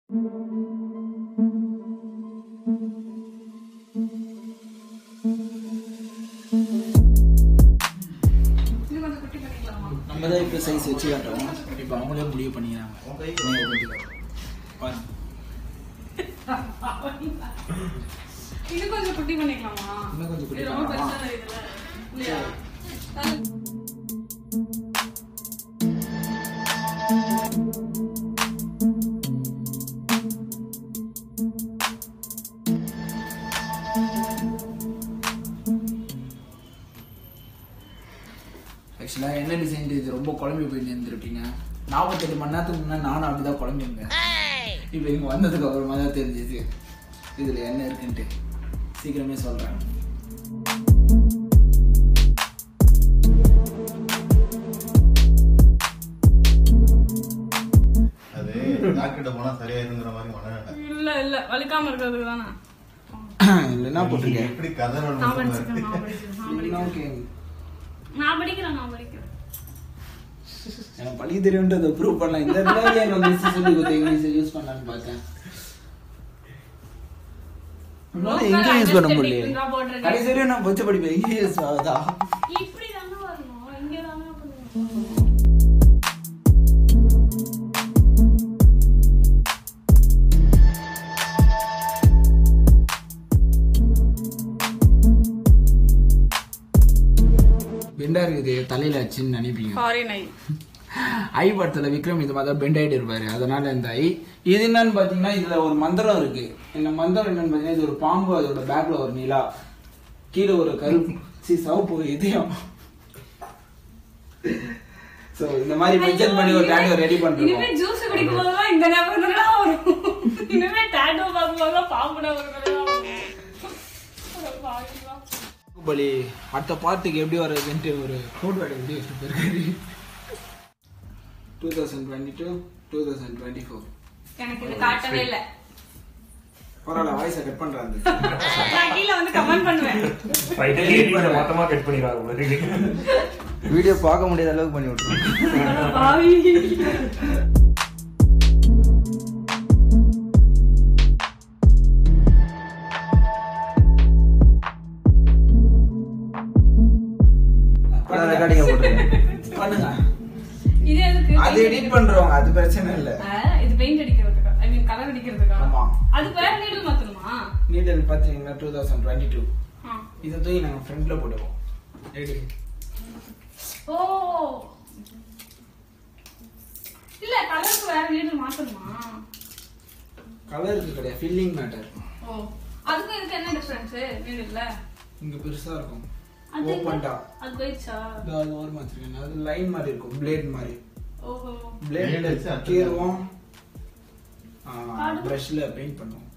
இன்னும் கொஞ்சம் குட்டி பண்ணிக்கலாமா நம்ம தான் இப்போ சைஸ் வச்சு காட்டுறோம் இப்போ அவங்களே முடிவு பண்ணிக்கிறாங்க நீங்க கொஞ்சம் பாருங்க இன்னும் கொஞ்சம் குட்டி பண்ணிக்கலாமா இன்னும் கொஞ்சம் குட்டி இது ரொம்ப பண்ணலாமா? பெருசா இருக்குல்ல இல்லையா அது- ஆக்சுவலாக என்ன டிசைன் இது ரொம்ப குழம்பி போய் இருந்திருப்பீங்க நாற்பத்தெட்டு மணி நேரத்துக்கு முன்னாடி நானும் அப்படிதான் குழம்பிருந்தேன் இப்போ இங்கே வந்ததுக்கு அப்புறமா தான் தெரிஞ்சிச்சு இதில் என்ன இருக்குன்ட்டு சீக்கிரமே சொல்கிறேன் அது டாக்டர்கிட்ட போனா சரியாயிருங்கிற மாதிரி மனநடை இல்ல இல்ல வலிக்காம இருக்கிறதுக்கு தானே இல்லை என்ன போட்டிருக்கேன் எப்படி கதை நான் படிச்சிருக்கேன் நான் படிச்சிருக்கேன் நான் படிக்கிறேன் ஓகே நான் படிக்கிறேன் நான் படிக்கிறேன் எனக்கு பழி தெரியுன்றதை ப்ரூவ் பண்ணலாம் இந்த இடத்துல எங்க மிஸ் சொல்லி கொடுத்த இங்கிலீஷ் யூஸ் பண்ணலான்னு பார்த்தேன் உன்னால எங்க யூஸ் பண்ண முடியல நான் போட்டிருக்கேன். கடைசி வரையும் நான் பச்சை படிப்பேன் இங்கே யூஸ் ஆகுதா இப்படி தானே வரணும் இங்க தானே பண்ணணும் பெண்டா இருக்குது தலையில வச்சுன்னு நினைப்பீங்க ஃபாரின் ஐ ஐ படத்துல விக்ரம் இந்த மாதிரி பெண்ட் ஆயிட்டு இருப்பாரு அதனால இந்த ஐ இது என்னன்னு பாத்தீங்கன்னா இதுல ஒரு மந்திரம் இருக்கு இந்த மந்திரம் என்னன்னு பாத்தீங்கன்னா இது ஒரு பாம்பு அதோட பேக்ல ஒரு நிலா கீழே ஒரு கருப்பு சி சவப்பு ஒரு இதயம் சோ இந்த மாதிரி மென்ஷன் பண்ணி ஒரு டேட்டோ ரெடி இனிமே பண்றோம் ஜூஸ் குடிக்கும் போதெல்லாம் இந்த ஞாபகம் தான் வரும் இனிமே டேட்டோ பார்க்கும் போதெல்லாம் பாம்பு ஞாபகம் தான் வரும் அட பாவிங்களா. பலி அடுத்த பாட்டுக்கு எப்படி வர்றதுன்ட்டு ஒரு கோட் வேர்டு எப்படி வச்சுட்டு போயிருக்காரு two thousand twenty two two thousand twenty four எனக்கு இது காட்டவே இல்ல பரவாயில்ல வாய்ஸை கட் பண்றாங்க நான் கீழே வந்து கமெண்ட் பண்ணுவேன் ஃபைனலி நீங்க மொத்தமா கட் பண்ணிடுவாங்க வீடியோ பார்க்க முடியாத அளவுக்கு பண்ணி விட்டுருவோம் அட பாவி ரெக்கார்டிங்க போட்டுருங்க பண்ணுங்க இது எதுக்கு அது எடிட் பண்றவங்க அது பிரச்சனை இல்ல ஆ, இது பெயிண்ட் அடிக்கிறதுக்கா ஐ மீன் கலர் அடிக்கிறதுக்கா ஆமா. அதுக்கு வேற நீடில் மாத்தணுமா நீடல் பாத்தீங்கன்னா டூ தௌசண்ட் டுவெண்ட்டி டூ ஆ. இதை தூக்கி நாங்க ஃப்ரண்ட்ல போட்டுவோம் எடு. ஓ இல்ல கலருக்கு வேற நீடில் மாத்தணுமா கலருக்கு கிடையாது ஃபில்லிங் மேட்டர் ஓ அதுக்கும் இதுக்கு என்ன டிஃபரன்ஸ் நீடில்ல இங்க பெருசா இருக்கும் அது ஓப்பன்டா அது போயிடுச்சா அது ஓரமா வச்சிருக்கேன் அது லைன் மாதிரி இருக்கும் பிளேட் மாதிரி ஓஹோ பிளேட் Blade வச்சு அடிச்சு கீறுவோம் பாடுங்க. பிரஷ்ல பெயிண்ட் பண்ணுவோம்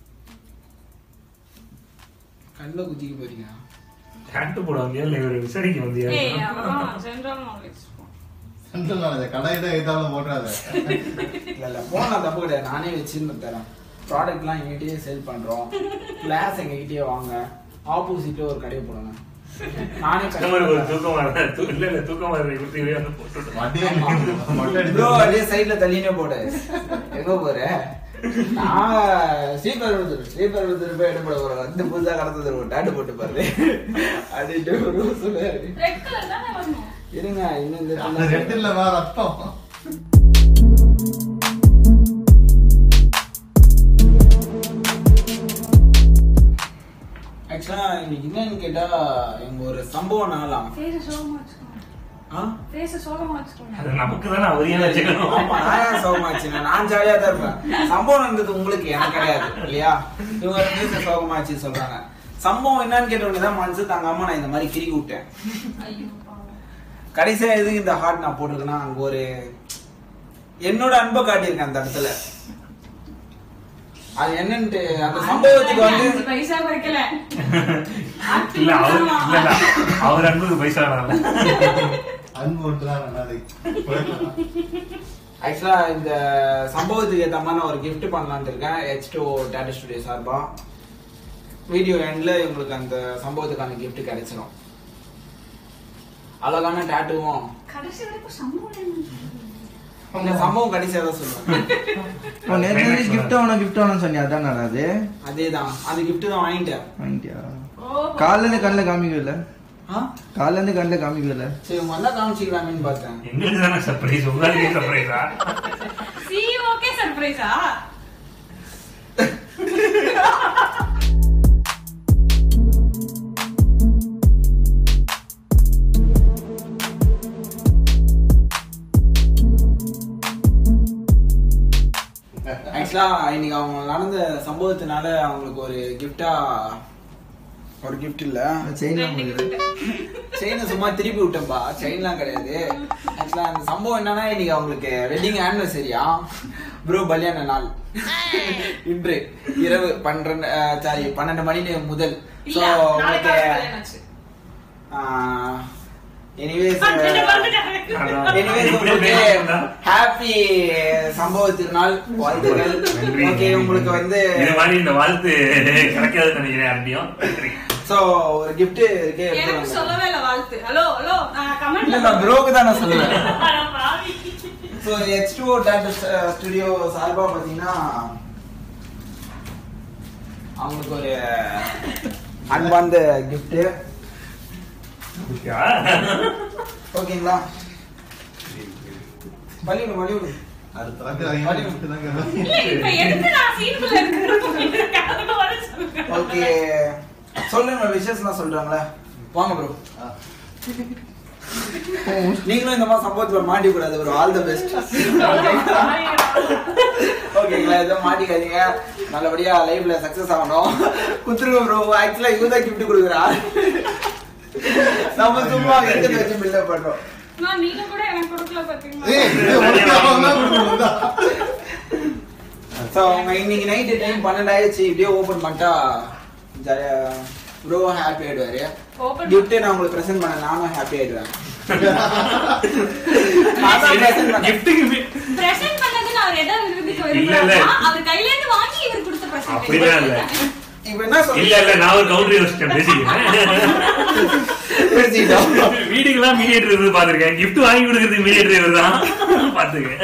கண்ணில் குத்திக்க போறீங்க ஹேண்ட் போடுவாங்க இல்ல இவர் விசாரிக்க வந்தியா ஏய் அதான் ஜெனரல் நாலேஜ் சென்ட்ரல் நாலேஜ் கடையில எதாவது போட்டுறாத இல்ல இல்ல போனா தப்பு கிடையாது நானே வச்சிருந்து தரேன் ப்ராடக்ட்லாம் எங்ககிட்டயே சேல் பண்றோம் கிளாஸ் எங்ககிட்டயே வாங்க ஆப்போசிட்ல ஒரு கடையை போடுங்க நானே இந்த மாதிரி ஒரு தூக்கம் வர தூ- இல்ல இல்ல தூக்கம் வர கொடுத்து வந்து போட்டு வண்டியை மொட்டை ப்ரோ அடிச்சு அப்படியே சைடுல தள்ளினே போடு எங்க போற நான் ஸ்லீப்பர் விழுந்துரு ஸ்லீப்பர் விழுந்துரு போய் எடுப்பட போறேன் வந்து புதுசா கடத்தது ஒரு டாட்டு போட்டு பாரு அப்படின்ட்டு ஒரு சொல்லுவாரு ரெட் கலர் தானே வரணும் இருங்க இன்னும் இந்த அந்த ரெட்டில் வேற ரத்தம் ஆக்சுவலா இன்னைக்கு என்னன்னு கேட்டா எங்க ஒரு சம்பவம் நாளாம் ஃபேஸ சோகமா வச்சுக்கோங்க ஆ ஃபேஸ சோகமா வச்சுக்கோங்க அது நமக்கு தானே அவர் ஏன் வச்சுக்கணும் ஆமா, நான் ஏன் சோகமாச்சு நான் ஜாலியா தான் இருப்பேன் சம்பவம் நடந்தது உங்களுக்கு எனக்கு கிடையாது இல்லையா இவங்க ரெண்டு பேரும் சோகமாச்சு சொல்றாங்க சம்பவம் என்னன்னு கேட்டவங்க தான் மனசு தாங்காம நான் இந்த மாதிரி கிறுக்கி விட்டேன் ஐயோ பாவம். கடைசியா எதுக்கு இந்த ஹார்ட் நான் போட்டிருக்கேன்னா அங்க ஒரு என்னோட அன்பை காட்டியிருக்கேன் அந்த இடத்துல அது என்னன்ட்டு அந்த சம்பவத்துக்கு வந்து அஞ்சு பைசா குறைக்கல இல்ல அவர் இல்ல இல்ல அவர் அன்புக்கு பைசா வேணாம்ல அன்பு ஒன்று தான் நல்லது ஆக்சுவலா இந்த சம்பவத்துக்கு ஏத்த மாதிரி நான் ஒரு gift பண்ணலாம்னு இருக்கேன் ஹெச் டூ டேட்டா ஸ்டுடியோ சார்பா வீடியோ எண்ட்ல உங்களுக்கு அந்த சம்பவத்துக்கான gift கிடைச்சிடும் அழகான டேட்டுவும் கடைசி வரைக்கும் சம்பவம் என்ன? இந்த சம்பவம் கடைசியா தான் சொல்லுவேன் உன் நேத்து gift ஆகணும் gift ஆகணும்னு சொன்னியா அதான் நான் அது அதேதான் அந்த gift தான் வாங்கிட்டேன் வாங்கிட்டியா ஓ காலைல இருந்து கண்ணில் காமிக்கல ஆ? காலைல இருந்து கண்ணில் காமிக்கல சரி உங்க வந்தா காமிச்சிக்கலாமேன்னு பார்த்தேன் எங்களுக்கு தானே சர்ப்ரைஸ் உங்களுக்கு சர்ப்ரைஸா சிஇஓக்கே சர்ப்ரைஸா ஆக்சுவலா இன்னைக்கு அவங்க நடந்த சம்பவத்தினால அவங்களுக்கு ஒரு கிஃப்டா ஒரு gift இல்ல செயின் செயினை சும்மா திருப்பி விட்டேன்பா செயின்லாம் கிடையாது ஆக்சுவலா அந்த சம்பவம் என்னன்னா இன்னைக்கு அவங்களுக்கு வெட்டிங் ஆனிவர்சரியா ப்ரோ கல்யாண நாள் இன்று இரவு பன்னிரண்டு சாரி பன்னெண்டு மணி முதல் ஸோ இல்ல நாளைக்கு உங்களுக்கு கல்யாணம் ஆச்சு. எனிவேஸ் பன்னெண்டு மறந்துட்டாங்க. எனிவேஸ் இப்படி உங்களுக்கு பேசணும்னா? ஹாப்பி சம்பவ திருநாள் வாழ்த்துக்கள் நன்றி. ஓகே உங்களுக்கு வந்து இது மாதிரி இந்த வாழ்த்து கிடைக்காதுன்னு நினைக்கிறேன் யார்கிட்டயும் நன்றி. சோ ஒரு gift இருக்கே எனக்கு சொல்லவே இல்ல வாழ்த்து ஹலோ ஹலோ நான் இல்ல நான் கமெண்ட்ல ப்ரோக்கு தான் நான் சொல்லுவேன் அட பாவி. So H two data studio சார்பா பாத்தீங்கன்னா அவங்களுக்கு ஒரு அன்பார்ந்த gift ஓகேங்களா வலிவிடு வலிவிடு அடுத்த வாட்டி அதிகமா gift தான் கேட்பேன். இல்ல இப்ப எதுக்கு நான் சீனுக்குள்ள இருக்கிறேன் வர சொல்லுங்க ஓகே சொல்லுங்க விஷயஸ்லாம் சொல்றாங்களே வாங்க ப்ரோ ஆ. நீங்களும் இந்த மாதிரி சம்பவத்துல மாட்டி கூடாது ப்ரோ ஆல் தி பெஸ்ட் ஓகேங்களா எதுவும் மாட்டிக்காதீங்க நல்லபடியா லைஃப்ல சக்சஸ் ஆகணும் குத்துருங்க ப்ரோ ஆக்சுவலா இவங்க தான் கிஃப்ட் கொடுக்குறா நம்ம சும்மா எடுத்து வச்சு பில்டப் பண்றோம் நான் நீங்க கூட எனக்கு கொடுக்கல பாத்தீங்களா ஏய், இது உனக்கு அவன் தான் கொடுக்கணும்டா. ஸோ அவங்க இன்னைக்கு நைட்டு டைம் பன்னெண்டு ஆயிடுச்சு இப்படியே ஓபன் பண்ணிட்டா ஜாலியா ப்ரோ ஹாப்பி ஆயிடுவாரு ஓபன் கிஃப்ட் நான் உங்களுக்கு ப்ரெசென்ட் பண்ண நானும் ஹாப்பி ஆயிடுவேன் நான் தான் present பண்ணேன். gift க்கு பிரசன்ட் பண்ணதுல அவர் எதை விரும்பிக்க இல்ல, இல்ல. விரும்புறாரா அவர் கையில இருந்து வாங்கி இவர் கொடுத்த அப்படிலாம் இல்ல. பிரசன்ட் இப்ப என்ன இல்ல சொல்றீங்க இல்ல நான் ஒரு கவுண்டர் யோசிச்சேன் பேசிக்கிறேன் பேசிக்கிட்டோம். வீடுக்கெல்லாம் மீடியேட்டர் இருந்து பாத்திருக்கேன் gift வாங்கி கொடுக்கறதுக்கு மீடியேட்டர் இவர் தான் பாத்துக்க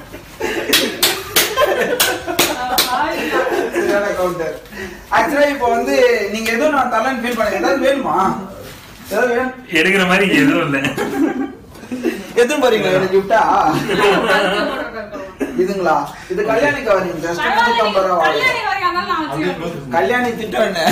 சரியான counter. Actually இப்போ வந்து நீங்க எதுவும் நான் தரலன்னு feel பண்ணல. ஏதாவது வேணுமா? ஏதாவது வேணும்? எடுக்கிற மாதிரி இங்க எதுவும் இல்ல எதுவும் போறீங்களா எனக்கு gift ஆ? இதுங்களா இது கல்யாணி கவரிங் ஜஸ்ட் நூத்தம்பது ரூபா வாங்குது. கல்யாணி வரைக்கும் அதனால நான் அப்படியே வச்சுக்கிறேன். close. கல்யாணி திட்டம் என்ன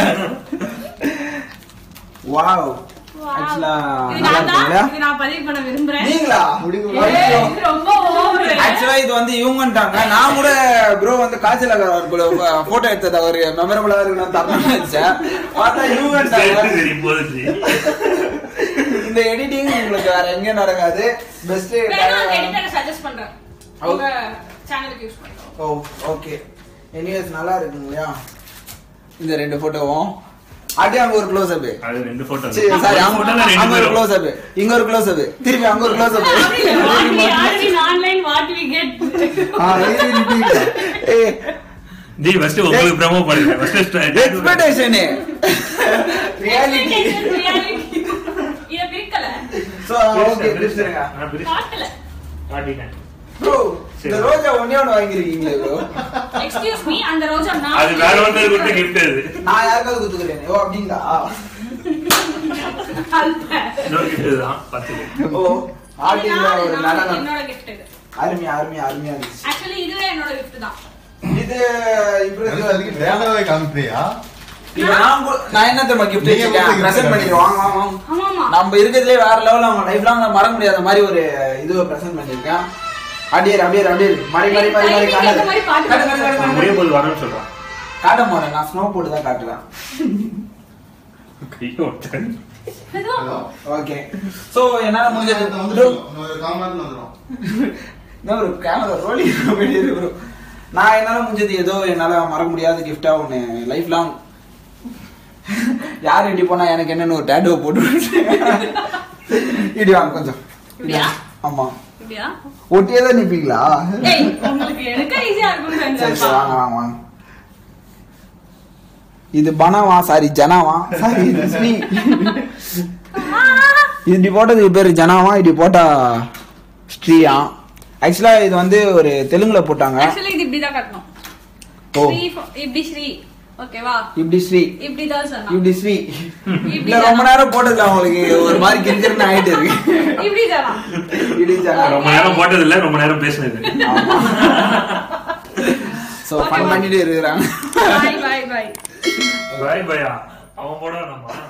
வாவ் Wow. ஆக்சுவலா இது நல்லா நான் தான், இருக்குங்களா இது நான் பதிவு பண்ண விரும்புறேன் நீங்களா ஏய், இது ரொம்ப over. ஆக்சுவலா இது வந்து இவங்கன்ட்டாங்க நான் கூட ப்ரோ வந்து காய்ச்சல் அவர் கூட போட்டோ எடுத்தது அவர் மெமரபிளா இருக்கணும் தரணும்னு நினைச்சேன் பார்த்தா சரி இவங்கன்ட்டாங்க சரி போதுச்சு இந்த எடிட்டிங் உங்களுக்கு வேற எங்கேயும் நடக்காது பெஸ்ட் வேணா அந்த editor அ suggest பண்றேன். உங்க சேனலுக்கு யூஸ் பண்ணுறோம் ஓ ஓகே எனிவேஸ் நல்லா இருக்குங்க இல்லையா இந்த ரெண்டு போட்டோவும் அப்படியே அங்க ஒரு க்ளோஸ் அப் அது ரெண்டு போட்டோ சாரி அங்க போட்டோல அங்க ரெண்டு ஒரு பேரும் க்ளோஸ் அப் இங்க ஒரு க்ளோஸ் அப் திருப்பி அங்க ஒரு close up online what we get ஏய் ஜி ஃபர்ஸ்ட் உங்களுக்கு ப்ரோமோ பண்ணுங்க ஃபர்ஸ்ட் எக்ஸ்பெக்டேஷன் ரியாலிட்டி இத பிரிக்கல சோ ஓகே பிடிச்சிருங்க காட்டல காட்டிட்டேன் ப்ரோ இந்த ரோஜா ஒண்ணே ஒண்ணு வாங்கிருக்கீங்களே ப்ரோ எக்ஸ்கியூஸ் மீ அந்த ரோஜா நான் அது வேற ஒருத்தர் கொடுத்த gift அது நான் யாருக்காவது குத்துக்கிறேன் ஓ அப்படிங்களா அல்ப. இன்னொரு gift தான் பத்து ஓ ஆட்டிங்களா இது ஒரு நான் நடனம் என்னோட gift இது அருமையா அருமையா அருமையா இருந்துச்சு ஆக்சுவலி இதுவே என்னோட gift தான் இது எனக்கு இம்ப்ரெசிவா அதுக்கு இருக்கு வேண்டாவே காமிக்கிறியா? இப்ப நான் கு- நான் என்ன தெரியுமா gift நீங்க வச்சிருக்கேன் கொடுத்த gift present தானே? பண்ணிடுவோம் வாங்க வாங்க வாங்க. ஆமா ஆமா நம்ம இருக்கிறதுலே வேற லெவல்ல அவங்க லைஃப் லாங் மறக்க முடியாத மாதிரி ஒரு இதுவை பிரசன்ட் பண்ணிருக்கேன் அப்படியே இரு, அப்படியே இரு, அப்படியே இரு. மறை மறை மறை மறை Timing காட்டாத ஏத்த மாதிரி பாட்டு காட்டு, காட்டு, காட்டு, காட்டு. முடியும் போது வரணும்னு சொல்றான் காட்ட மாட்டேன் நான் ஸ்னோ போட்டு தான் காட்டுவேன் கையை ஒட்டேன் ஏதோ ஹலோ? ஓகே சோ என்னால முடிஞ்சது இது வந்து bro, இன்னொரு கால் மணி நேரத்துல வந்துரும். என்ன ஒரு கேமரா ரோலிங் வேண்டியது ப்ரோ நான் என்னால முடிஞ்சது ஏதோ என்னால மறக்க முடியாத கிஃப்டா ஒண்ணு லைஃப் லாங் யார் இடி போனா எனக்கு என்னன்னு ஒரு டேட்டோ போட்டு விட்டு. இடி வாங்க கொஞ்சம் இடி இப்படியா? வாங்க. ஆமா இப்படியா ஒட்டியே தான் நிப்பீங்களா ஏய் உங்களுக்கு எடுக்க ஈஸியா இருக்கும்னு சரி சரி செஞ்சேன் வாங்க வாங்க வாங்க இது பனாவா சாரி ஜனாவா சாரி இது ஸ்ரீ இப்படி போட்டதுக்கு பேரு ஜனாவா இப்படி போட்டா ஸ்ரீயா ஆக்சுவலா இது வந்து ஒரு தெலுங்குல போட்டாங்க ஆக்சுவலி இது இப்படிதான் கட்டணும் ஓ ஸ்ரீ ஃப- இப்படி ஸ்ரீ ஓகேவா இப்படி ஸ்ரீ இப்படிதான் சொன்னா இப்படி ஸ்ரீ இப்படி இல்ல ரொம்ப நேரம் போட்டதுல அவங்களுக்கு ஒரு மாதிரி கிரிக்கிறன்னு ஆயிட்டு இருக்கு இப்படி தானா இப்படி ரொம்ப நேரம் போட்டது இல்ல ரொம்ப நேரம் பேசுனது சோ ஃபன் பண்ணிட்டு இருக்கிறாங்க பாய் பாய் பாய் பாய் பயா அவன் போட நம்ம